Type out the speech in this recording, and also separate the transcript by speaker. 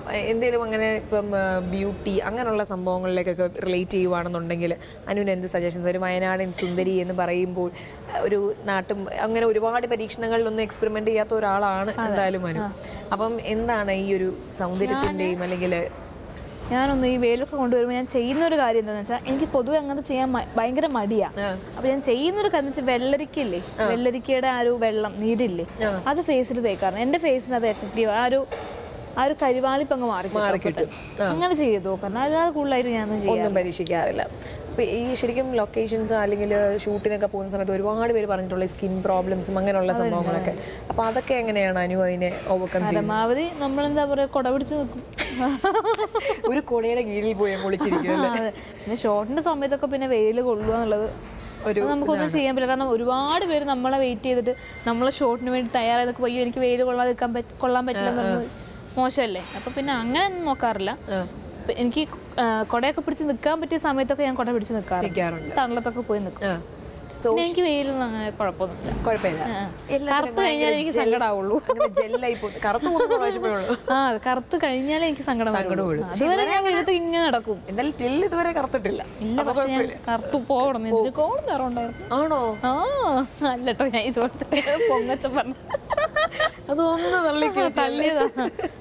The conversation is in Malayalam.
Speaker 1: എന്തെങ്കിലും അങ്ങനെ ഇപ്പം ബ്യൂട്ടി അങ്ങനെയുള്ള സംഭവങ്ങളിലേക്കൊക്കെ റിലേറ്റ് ചെയ്യുവാണെന്നുണ്ടെങ്കിൽ അനുവിന് എന്ത് സജഷൻസ് ഒരു വയനാടൻ സുന്ദരി എന്ന് പറയുമ്പോൾ ആ, ഒരു നാട്ടും അങ്ങനെ ഒരുപാട് പരീക്ഷണങ്ങളിലൊന്നും എക്സ്പെരിമെന്റ് ചെയ്യാത്ത ഒരാളാണ് എന്തായാലും അനു അപ്പം എന്താണ് ഈ ഒരു സൗന്ദര്യത്തിന്റെയും അല്ലെങ്കിൽ
Speaker 2: ഞാനൊന്ന് ഈ വെയിലൊക്കെ കൊണ്ടുവരുമ്പോൾ ഞാൻ ചെയ്യുന്ന ഒരു കാര്യം എന്താണെന്ന് വെച്ചാൽ എനിക്ക് പൊതുവെ അങ്ങനത്തെ ചെയ്യാൻ മ- ഭയങ്കര മടിയാ അപ്പൊ ഞാൻ ചെയ്യുന്ന ഒരു കാര്യം വെച്ചാൽ വെള്ളരിക്കയില്ലേ വെള്ളരിക്കയുടെ ആ ഒരു വെള്ളം നീരില്ലേ അത് ഫേസിൽ തേക്കാറുണ്ട് എന്റെ ഫേസിന് അത് എഫക്റ്റീവ് ആ ഒരു ആ ഒരു കരിവാലിപ്പ് അങ്ങ് മാറി
Speaker 1: മാറിക്കിട്ടും.
Speaker 2: അങ്ങനെ ചെയ്തു കാരണം അല്ലാതെ കൂടുതലായിട്ട് ഞാൻ ചെയ്യാം
Speaker 1: ഒന്നും പരീക്ഷിക്കാറില്ല അപ്പൊ ഈ ശരിക്കും ലൊക്കേഷൻസ് അല്ലെങ്കിൽ ഷൂട്ടിനൊക്കെ പോകുന്ന സമയത്ത് ഒരുപാട് പേര് പറഞ്ഞിട്ടുള്ള സ്കിൻ പ്രോബ്ലംസും അങ്ങനെയുള്ള സംഭവങ്ങളൊക്കെ അപ്പൊ അതൊക്കെ എങ്ങനെയാണ് അനു അതിനെ ഓവർകം ചെയ്യുന്നത്
Speaker 2: പരമാവധി നമ്മളെന്താ പറയാ കൊട പിടിച്ച് നിൽക്കും
Speaker 1: ഒരു കൊടയുടെ കീഴിൽ പോയി ഒളിച്ചിരിക്കും അല്ലേ
Speaker 2: അതെ പിന്നെ ഷോട്ടിന്റെ സമയത്തൊക്കെ പിന്നെ വെയിൽ കൊള്ളുക എന്നുള്ളത്
Speaker 1: ഒരു
Speaker 2: അത് നമുക്കൊന്നും ചെയ്യാൻ പറ്റില്ല കാരണം ഒരുപാട് പേര് നമ്മളെ വെയിറ്റ് ചെയ്തിട്ട് നമ്മളെ ഷോട്ടിന് വേണ്ടി തയ്യാറായി നിൽക്കും അയ്യോ എനിക്ക് വെയിൽ കൊള്ളാതെ നിൽക്കാൻ പറ്റ കൊള്ളാൻ പറ്റില്ല എന്നുള്ളത് മോശമല്ലേ അപ്പൊ പിന്നെ അങ്ങനെ ഒന്നും നോക്കാറില്ല ഇപ്പൊ എനിക്ക് ആ, കൊടയൊക്കെ പിടിച്ച് നിൽക്കാൻ പറ്റിയ സമയത്തൊക്കെ ഞാൻ കൊട പിടിച്ച് നിൽക്കാറുണ്ട്
Speaker 1: നിൽക്കാറുണ്ട്
Speaker 2: തണലത്തൊക്കെ പോയി നിൽക്കും
Speaker 1: സോ
Speaker 2: പിന്നെ എനിക്ക് വെയിലൊന്നും അങ്ങനെ കുഴപ്പമൊന്നുമില്ല
Speaker 1: കുഴപ്പമില്ല
Speaker 2: കറുത്ത് കഴിഞ്ഞാലേ എനിക്ക് സങ്കടമാവുള്ളൂ
Speaker 1: ജെല്ലായി പോയി കറുത്ത് പോകുന്ന പ്രാവശ്യമേ ഉള്ളൂ
Speaker 2: ആ അത് കറുത്ത് കഴിഞ്ഞാലേ എനിക്ക് സങ്കടം വരുള്ളൂ. അതുവരെ ഞാൻ വെയിലത്ത് ഇങ്ങനെ നടക്കും
Speaker 1: എന്തായാലും ടിൽ ഇതുവരെ കറുത്തിട്ടില്ല
Speaker 2: ഇല്ല പക്ഷെ ഞാൻ കറുത്ത് പോകണം എന്തൊരു കോളം നിറമുണ്ടായിരുന്നു
Speaker 1: ആണോ
Speaker 2: ആ അല്ലട്ടോ ഞാൻ ഇതുപോലത്തെ പൊങ്ങച്ച പറഞ്ഞു
Speaker 1: അതൊന്ന് തള്ളിക്ക്
Speaker 2: തള്ളിയതാ